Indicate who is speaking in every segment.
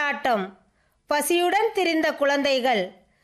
Speaker 1: போராட்டம் பசியுடன் திரிந்த குழந்தைகள்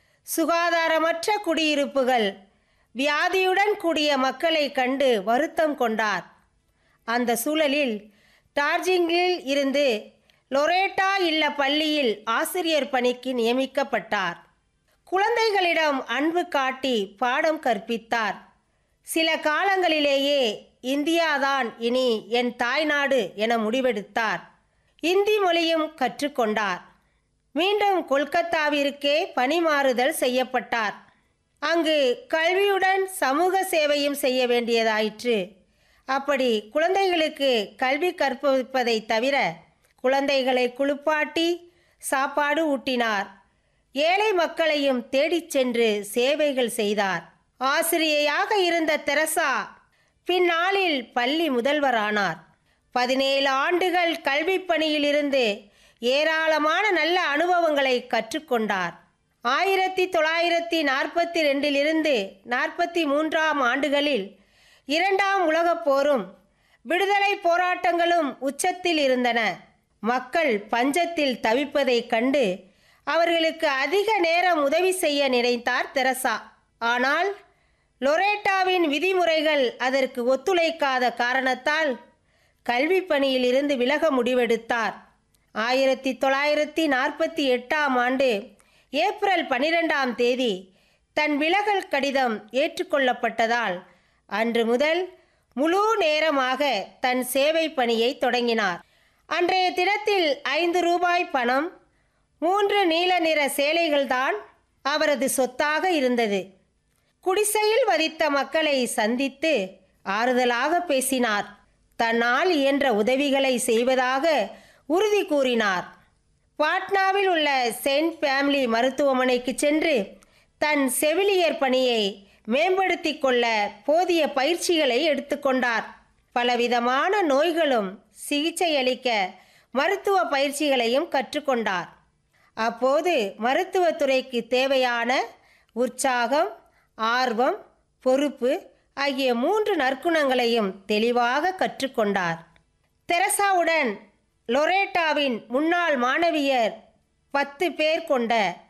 Speaker 1: சுகாதாரமற்ற குடியிருப்புகள் வியாதியுடன் கூடிய மக்களை கண்டு வருத்தம் கொண்டார் அந்த சூழலில் டார்ஜிங்கில் இருந்து லொரேட்டா இல்ல பள்ளியில் ஆசிரியர் பணிக்கு நியமிக்கப்பட்டார் குழந்தைகளிடம் அன்பு காட்டி பாடம் கற்பித்தார் சில காலங்களிலேயே இந்தியாதான் இனி என் தாய்நாடு என முடிவெடுத்தார் இந்தி மொழியும் கற்றுக்கொண்டார் மீண்டும் கொல்கத்தாவிற்கே பணிமாறுதல் செய்யப்பட்டார் அங்கு கல்வியுடன் சமூக சேவையும் செய்ய வேண்டியதாயிற்று அப்படி குழந்தைகளுக்கு கல்வி கற்பிப்பதை தவிர குழந்தைகளை குளிப்பாட்டி சாப்பாடு ஊட்டினார் ஏழை மக்களையும் தேடிச் சென்று சேவைகள் செய்தார் ஆசிரியையாக இருந்த தெரசா பின்னாளில் பள்ளி முதல்வரானார் பதினேழு ஆண்டுகள் கல்விப் பணியிலிருந்து ஏராளமான நல்ல அனுபவங்களை கற்றுக்கொண்டார் ஆயிரத்தி தொள்ளாயிரத்தி நாற்பத்தி ரெண்டிலிருந்து நாற்பத்தி மூன்றாம் ஆண்டுகளில் இரண்டாம் உலகப் போரும் விடுதலை போராட்டங்களும் உச்சத்தில் இருந்தன மக்கள் பஞ்சத்தில் தவிப்பதைக் கண்டு அவர்களுக்கு அதிக நேரம் உதவி செய்ய நினைத்தார் தெரசா ஆனால் லொரேட்டாவின் விதிமுறைகள் அதற்கு ஒத்துழைக்காத காரணத்தால் கல்வி பணியிலிருந்து விலக முடிவெடுத்தார் ஆயிரத்தி தொள்ளாயிரத்தி நாற்பத்தி எட்டாம் ஆண்டு ஏப்ரல் பனிரெண்டாம் தேதி தன் விலகல் கடிதம் ஏற்றுக்கொள்ளப்பட்டதால் அன்று முதல் முழு நேரமாக தன் சேவை பணியை தொடங்கினார் அன்றைய தினத்தில் ஐந்து ரூபாய் பணம் மூன்று நீல நிற சேலைகள்தான் அவரது சொத்தாக இருந்தது குடிசையில் வதித்த மக்களை சந்தித்து ஆறுதலாக பேசினார் தன்னால் இயன்ற உதவிகளை செய்வதாக உறுதி கூறினார் பாட்னாவில் உள்ள செயின்ட் ஃபேமிலி மருத்துவமனைக்கு சென்று தன் செவிலியர் பணியை மேம்படுத்திக் கொள்ள போதிய பயிற்சிகளை எடுத்துக்கொண்டார் பலவிதமான நோய்களும் சிகிச்சையளிக்க மருத்துவ பயிற்சிகளையும் கற்றுக்கொண்டார் அப்போது மருத்துவத்துறைக்கு தேவையான உற்சாகம் ஆர்வம் பொறுப்பு ஆகிய மூன்று நற்குணங்களையும் தெளிவாக கற்றுக்கொண்டார் தெரசாவுடன் லொரேட்டாவின் முன்னாள் மாணவியர் பத்து பேர் கொண்ட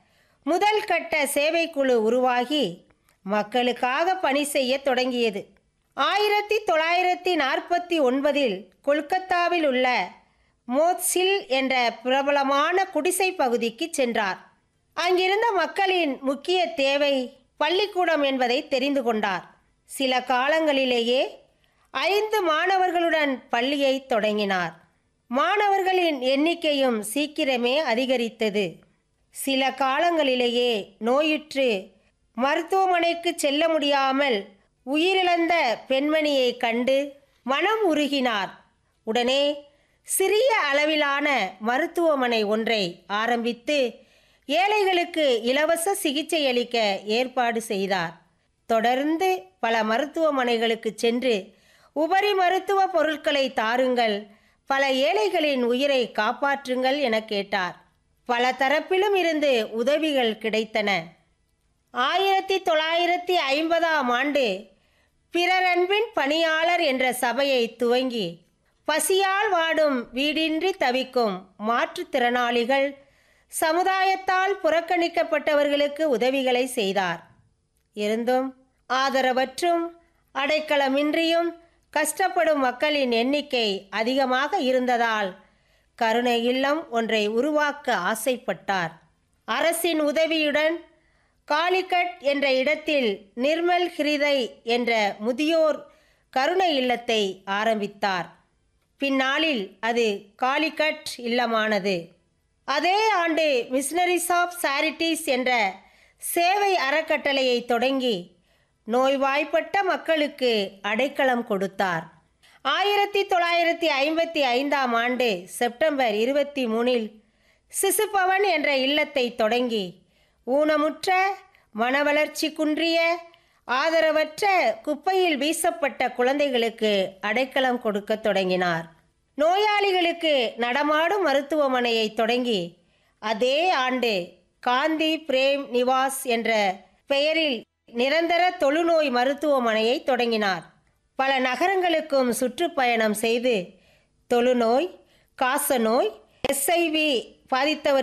Speaker 1: முதல் கட்ட சேவைக்குழு உருவாகி மக்களுக்காக பணி செய்ய தொடங்கியது ஆயிரத்தி தொள்ளாயிரத்தி நாற்பத்தி ஒன்பதில் கொல்கத்தாவில் உள்ள மோத்சில் என்ற பிரபலமான குடிசை பகுதிக்கு சென்றார் அங்கிருந்த மக்களின் முக்கிய தேவை பள்ளிக்கூடம் என்பதை தெரிந்து கொண்டார் சில காலங்களிலேயே ஐந்து மாணவர்களுடன் பள்ளியை தொடங்கினார் மாணவர்களின் எண்ணிக்கையும் சீக்கிரமே அதிகரித்தது சில காலங்களிலேயே நோயுற்று மருத்துவமனைக்கு செல்ல முடியாமல் உயிரிழந்த பெண்மணியை கண்டு மனம் உருகினார் உடனே சிறிய அளவிலான மருத்துவமனை ஒன்றை ஆரம்பித்து ஏழைகளுக்கு இலவச சிகிச்சையளிக்க ஏற்பாடு செய்தார் தொடர்ந்து பல மருத்துவமனைகளுக்கு சென்று உபரி மருத்துவ பொருட்களை தாருங்கள் பல ஏழைகளின் உயிரை காப்பாற்றுங்கள் என கேட்டார் பல தரப்பிலும் இருந்து உதவிகள் கிடைத்தன ஆயிரத்தி தொள்ளாயிரத்தி ஐம்பதாம் ஆண்டு பிறரன்பின் பணியாளர் என்ற சபையை துவங்கி பசியால் வாடும் வீடின்றி தவிக்கும் மாற்றுத்திறனாளிகள் சமுதாயத்தால் புறக்கணிக்கப்பட்டவர்களுக்கு உதவிகளை செய்தார் இருந்தும் ஆதரவற்றும் அடைக்கலமின்றியும் கஷ்டப்படும் மக்களின் எண்ணிக்கை அதிகமாக இருந்ததால் கருணை இல்லம் ஒன்றை உருவாக்க ஆசைப்பட்டார் அரசின் உதவியுடன் காலிகட் என்ற இடத்தில் நிர்மல் ஹிருதை என்ற முதியோர் கருணை இல்லத்தை ஆரம்பித்தார் பின்னாளில் அது காலிகட் இல்லமானது அதே ஆண்டு மிஷனரிஸ் ஆஃப் சாரிட்டிஸ் என்ற சேவை அறக்கட்டளையை தொடங்கி நோய்வாய்ப்பட்ட மக்களுக்கு அடைக்கலம் கொடுத்தார் ஆயிரத்தி தொள்ளாயிரத்தி ஐம்பத்தி ஐந்தாம் ஆண்டு செப்டம்பர் இருபத்தி மூணில் சிசுபவன் என்ற இல்லத்தை தொடங்கி ஊனமுற்ற மனவளர்ச்சி குன்றிய ஆதரவற்ற குப்பையில் வீசப்பட்ட குழந்தைகளுக்கு அடைக்கலம் கொடுக்க தொடங்கினார் நோயாளிகளுக்கு நடமாடும் மருத்துவமனையை தொடங்கி அதே ஆண்டு காந்தி பிரேம் நிவாஸ் என்ற பெயரில் நிரந்தர தொழுநோய் மருத்துவமனையை தொடங்கினார் பல நகரங்களுக்கும் சுற்றுப்பயணம் செய்து தொழுநோய் காசநோய் எஸ்ஐவி பாதித்தவர்